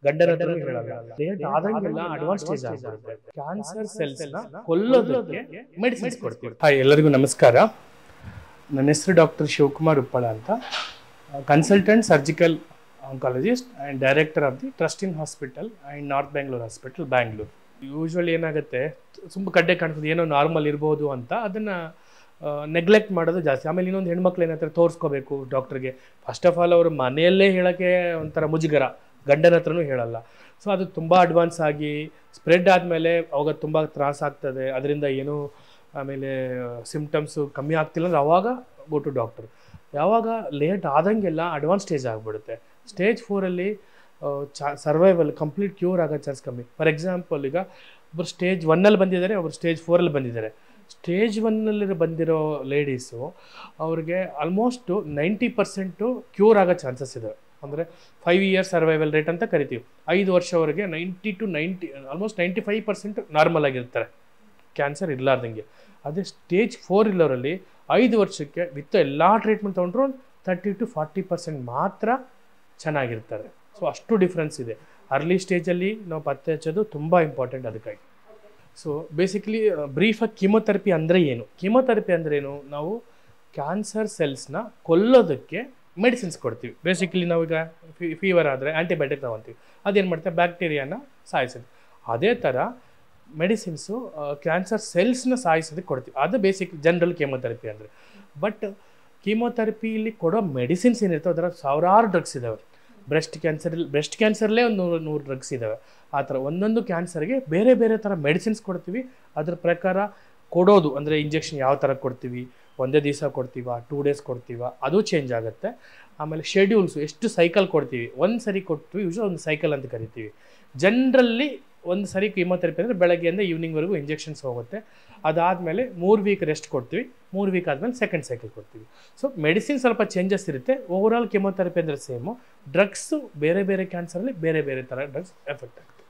ಗಂಡನ ಹತ್ರ ಹೇಳಲ್ಲ ಲೇಟ್ ಆದಂಗೆಲ್ಲ ಅಡ್ವಾನ್ಸ್ ಸ್ಟೇಜ್ ಆಗ್ಬಿಡುತ್ತೆ ಕ್ಯಾನ್ಸರ್ ಸೆಲ್ಸ್ ನ ಕೊಲ್ಲೋದಕ್ಕೆ ಮೆಡಿಸಿನ್ಸ್ ಕೊಡ್ತೀವಿ ಹಾಯ್ ಎಲ್ಲರಿಗೂ ನಮಸ್ಕಾರ ನನ್ನ ಹೆಸರು ಡಾಕ್ಟರ್ ಶಿವಕುಮಾರ್ ಉಪ್ಪಳ ಅಂತ consultant surgical oncologist and director of the ಟ್ರಸ್ಟಿನ್ hospital and North Bangalore hospital Bangalore usually ಏನಾಗುತ್ತೆ ತುಂಬ ಕಡ್ಡೆ ಕಾಣಿಸ್ತದೆ ಏನೋ ನಾರ್ಮಲ್ ಇರ್ಬೋದು ಅಂತ ಅದನ್ನು ನೆಗ್ಲೆಕ್ಟ್ ಮಾಡೋದು ಜಾಸ್ತಿ ಆಮೇಲೆ ಇನ್ನೊಂದು ಹೆಣ್ಮಕ್ಳು ಏನಂತಾರೆ ತೋರಿಸ್ಕೋಬೇಕು ಡಾಕ್ಟ್ರಿಗೆ ಫಸ್ಟ್ ಆಫ್ ಆಲ್ ಅವರು ಮನೆಯಲ್ಲೇ ಹೇಳೋಕ್ಕೆ ಒಂಥರ ಮುಜುಗರ ಗಂಡನ ಹತ್ರನೂ ಹೇಳಲ್ಲ ಸೊ ಅದು ತುಂಬ ಅಡ್ವಾನ್ಸ್ ಆಗಿ ಸ್ಪ್ರೆಡ್ ಆದಮೇಲೆ ಅವಾಗ ತುಂಬ ತ್ರಾಸ ಆಗ್ತದೆ ಅದರಿಂದ ಏನೂ ಆಮೇಲೆ ಸಿಮ್ಟಮ್ಸು ಕಮ್ಮಿ ಆಗ್ತಿಲ್ಲ ಅಂದ್ರೆ ಅವಾಗ ಗೋ ಟು ಡಾಕ್ಟರ್ ಯಾವಾಗ ಲೇಟ್ ಆದಂಗೆಲ್ಲ ಅಡ್ವಾನ್ಸ್ ಸ್ಟೇಜ್ ಆಗಿಬಿಡುತ್ತೆ ಸ್ಟೇಜ್ ಫೋರಲ್ಲಿ ಚಾ ಸರ್ವೈವಲ್ ಕಂಪ್ಲೀಟ್ ಕ್ಯೂರ್ ಆಗೋ ಚಾನ್ಸ್ ಕಮ್ಮಿ ಫಾರ್ ಎಕ್ಸಾಂಪಲ್ ಈಗ ಒಬ್ಬರು ಸ್ಟೇಜ್ ಒನ್ನಲ್ಲಿ ಬಂದಿದ್ದಾರೆ ಒಬ್ಬರು ಸ್ಟೇಜ್ ಫೋರಲ್ಲಿ ಬಂದಿದ್ದಾರೆ ಸ್ಟೇಜ್ ಒನ್ನಲ್ಲಿ ಬಂದಿರೋ ಲೇಡೀಸು ಅವ್ರಿಗೆ ಆಲ್ಮೋಸ್ಟು ನೈಂಟಿ ಪರ್ಸೆಂಟು ಕ್ಯೂರ್ ಆಗೋ ಚಾನ್ಸಸ್ ಇದೆ ಅಂದರೆ ಫೈವ್ ಇಯರ್ಸ್ ಸರ್ವೈವಲ್ ರೇಟ್ ಅಂತ ಕರಿತೀವಿ ಐದು ವರ್ಷವರೆಗೆ ninety to ninety almost ninety five percent normal ಆಗಿರ್ತಾರೆ ಕ್ಯಾನ್ಸರ್ ಇರಲಾರ್ದಂಗೆ ಅದೇ ಸ್ಟೇಜ್ ಫೋರ್ ಇಲ್ಲವರಲ್ಲಿ ಐದು ವರ್ಷಕ್ಕೆ ವಿತ್ ಎಲ್ಲ ಟ್ರೀಟ್ಮೆಂಟ್ ತೊಗೊಂಡ್ರು ತರ್ಟಿ ಟು ಫಾರ್ಟಿ ಪರ್ಸೆಂಟ್ ಮಾತ್ರ ಚೆನ್ನಾಗಿರ್ತಾರೆ ಸೊ ಅಷ್ಟು ಡಿಫ್ರೆನ್ಸ್ ಇದೆ ಅರ್ಲಿ ಸ್ಟೇಜಲ್ಲಿ ನಾವು ಪತ್ತೆ ಹಚ್ಚೋದು ತುಂಬ ಇಂಪಾರ್ಟೆಂಟ್ ಅದಕ್ಕಾಗಿ ಸೊ ಬೇಸಿಕಲಿ ಬ್ರೀಫಾಗಿ ಕೀಮೊಥೆರಪಿ ಅಂದರೆ ಏನು ಕೀಮೊಥೆರಪಿ ಅಂದರೆ ಏನು ನಾವು ಕ್ಯಾನ್ಸರ್ ಸೆಲ್ಸ್ನ ಕೊಲ್ಲೋದಕ್ಕೆ ಮೆಡಿಸಿನ್ಸ್ ಕೊಡ್ತೀವಿ ಬೇಸಿಕಲಿ ನಾವೀಗ ಫೀವರ್ ಆದರೆ ಆ್ಯಂಟಿಬಯೋಟಿಕ್ ತೊಗೊತೀವಿ ಅದೇನು ಮಾಡುತ್ತೆ ಬ್ಯಾಕ್ಟೀರಿಯಾನ ಸಾಯಿಸುತ್ತೆ ಅದೇ ಥರ ಮೆಡಿಸಿನ್ಸು ಕ್ಯಾನ್ಸರ್ ಸೆಲ್ಸ್ನ ಸಾಯಿಸೋದಕ್ಕೆ ಕೊಡ್ತೀವಿ ಅದು ಬೇಸಿಕ್ ಜನರಲ್ ಕೀಮೊಥೆರಪಿ ಅಂದರೆ ಬಟ್ ಕೀಮೊಥೆರಪಿಲಿ ಕೊಡೋ ಮೆಡಿಸಿನ್ಸ್ ಏನಿರ್ತವೆ ಅದರ ಸಾವಿರಾರು ಡ್ರಗ್ಸ್ ಇದ್ದಾವೆ ಬ್ರೆಸ್ಟ್ ಕ್ಯಾನ್ಸರ್ ಬ್ರೆಸ್ಟ್ ಕ್ಯಾನ್ಸರ್ಲೇ ಒಂದು ನೂರು ನೂರು ಡ್ರಗ್ಸ್ ಇದ್ದಾವೆ ಆ ಥರ ಒಂದೊಂದು ಕ್ಯಾನ್ಸರ್ಗೆ ಬೇರೆ ಬೇರೆ ಥರ ಮೆಡಿಸಿನ್ಸ್ ಕೊಡ್ತೀವಿ ಅದ್ರ ಪ್ರಕಾರ ಕೊಡೋದು ಅಂದರೆ ಇಂಜೆಕ್ಷನ್ ಯಾವ ಥರ ಕೊಡ್ತೀವಿ ಒಂದೇ ದಿವಸ ಕೊಡ್ತೀವ ಟೂ ಡೇಸ್ ಕೊಡ್ತೀವ ಅದು ಚೇಂಜ್ ಆಗುತ್ತೆ ಆಮೇಲೆ ಶೆಡ್ಯೂಲ್ಸು ಎಷ್ಟು ಸೈಕಲ್ ಕೊಡ್ತೀವಿ ಒಂದು ಸರಿ ಕೊಡ್ತೀವಿ ಯೂಶ್ವಲ್ ಒಂದು ಸೈಕಲ್ ಅಂತ ಕರಿತೀವಿ ಜನರಲ್ಲಿ ಒಂದು ಸರಿ ಕೀಮೊಥೆರಪಿ ಅಂದರೆ ಬೆಳಗ್ಗೆಯಿಂದ ಈವ್ನಿಂಗ್ವರೆಗೂ ಇಂಜೆಕ್ಷನ್ಸ್ ಹೋಗುತ್ತೆ ಅದಾದಮೇಲೆ ಮೂರು ವೀಕ್ ರೆಸ್ಟ್ ಕೊಡ್ತೀವಿ ಮೂರು ವೀಕ್ ಆದಮೇಲೆ ಸೆಕೆಂಡ್ ಸೈಕಲ್ ಕೊಡ್ತೀವಿ ಸೊ ಮೆಡಿಸಿನ್ ಸ್ವಲ್ಪ ಚೇಂಜಸ್ ಇರುತ್ತೆ ಓವರಾಲ್ ಕೆಮೊಥೆರಪಿ ಅಂದರೆ ಸೇಮು ಡ್ರಗ್ಸು ಬೇರೆ ಬೇರೆ ಕ್ಯಾನ್ಸರಲ್ಲಿ ಬೇರೆ ಬೇರೆ ಥರ ಡ್ರಗ್ಸ್ ಎಫೆಕ್ಟ್ ಆಗುತ್ತೆ